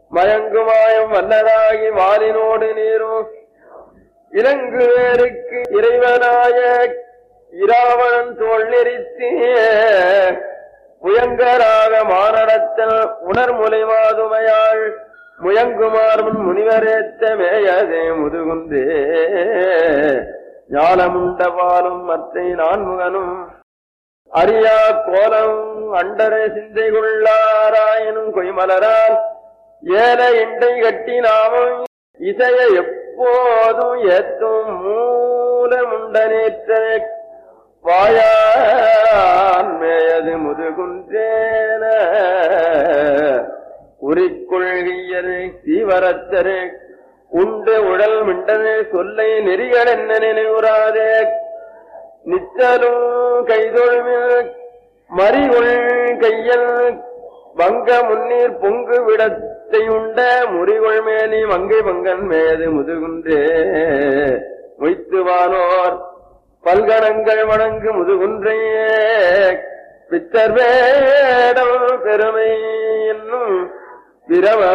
மயங்குமாயம் வல்லராகி வாலினோடு நீரும் இலங்கு வேருக்கு இறைவனாய இராவணன் தோல் நெறித்தே புயங்கராக மானடத்தல் உணர்முலை மாதுமையாள் முயங்குமார் முன் முனிவரேத்த மேயதே முதுகுந்தே ஞானமுண்ட பாலும் மற்றை நான்முகனும் அரியா கோலம் அண்டரை சிந்தை கொள்ளாராயனும் கொய்மலரால் ஏல இண்டை கட்டி நாமும் இசைய எப்போதும் ஏத்தும் மூலமுண்டனேற்ற வாயான் மேயது முதுகுன்றேன உரிக்கொள்கியது தீவரத்தரு உண்டு உடல் மிண்டனே சொல்லை நெறிகள் என்ன நினைவுறாதே நிச்சலும் கைதொழுமில் மறிகொள் கையல் வங்க முன்னீர் பொங்கு விடத்தை உண்ட முறிகொள் மேனி மங்கை பங்கன் மேது முதுகுன்றே மொய்த்துவானோர் பல்கணங்கள் வணங்கு முதுகுன்றையே பித்தர் வேடம் பெருமை என்னும் பிரம